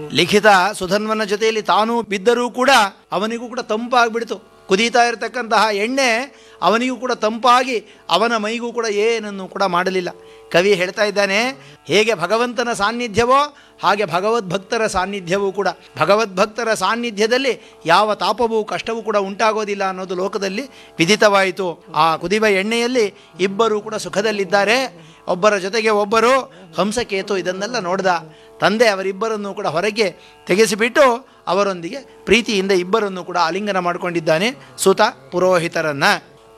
ಲಿಖಿತ ಸುಧನ್ವನ ಜೊತೆಯಲ್ಲಿ ತಾನೂ ಬಿದ್ದರೂ ಕೂಡ ಅವನಿಗೂ ಕೂಡ ತಂಪಾಗ್ಬಿಡ್ತು ಕುದೀತಾ ಇರತಕ್ಕಂತಹ ಎಣ್ಣೆ ಅವನಿಗೂ ಕೂಡ ತಂಪಾಗಿ ಅವನ ಮೈಗೂ ಕೂಡ ಏನನ್ನು ಕೂಡ ಮಾಡಲಿಲ್ಲ ಕವಿ ಹೇಳ್ತಾ ಇದ್ದಾನೆ ಹೇಗೆ ಭಗವಂತನ ಸಾನ್ನಿಧ್ಯವೋ ಹಾಗೆ ಭಗವದ್ಭಕ್ತರ ಸಾನ್ನಿಧ್ಯವೂ ಕೂಡ ಭಗವದ್ಭಕ್ತರ ಸಾನ್ನಿಧ್ಯದಲ್ಲಿ ಯಾವ ತಾಪವೂ ಕಷ್ಟವೂ ಕೂಡ ಉಂಟಾಗೋದಿಲ್ಲ ಅನ್ನೋದು ಲೋಕದಲ್ಲಿ ವಿದಿತವಾಯಿತು ಆ ಕುದಿವ ಎಣ್ಣೆಯಲ್ಲಿ ಇಬ್ಬರು ಕೂಡ ಸುಖದಲ್ಲಿದ್ದಾರೆ ಒಬ್ಬರ ಜೊತೆಗೆ ಒಬ್ಬರು ಹಂಸಕೇತು ಇದನ್ನೆಲ್ಲ ನೋಡ್ದ ತಂದೆ ಅವರಿಬ್ಬರನ್ನು ಕೂಡ ಹೊರಗೆ ತೆಗೆಸಿಬಿಟ್ಟು ಅವರೊಂದಿಗೆ ಪ್ರೀತಿಯಿಂದ ಇಬ್ಬರನ್ನು ಕೂಡ ಆಲಿಂಗನ ಮಾಡಿಕೊಂಡಿದ್ದಾನೆ ಸುತ ಪುರೋಹಿತರನ್ನ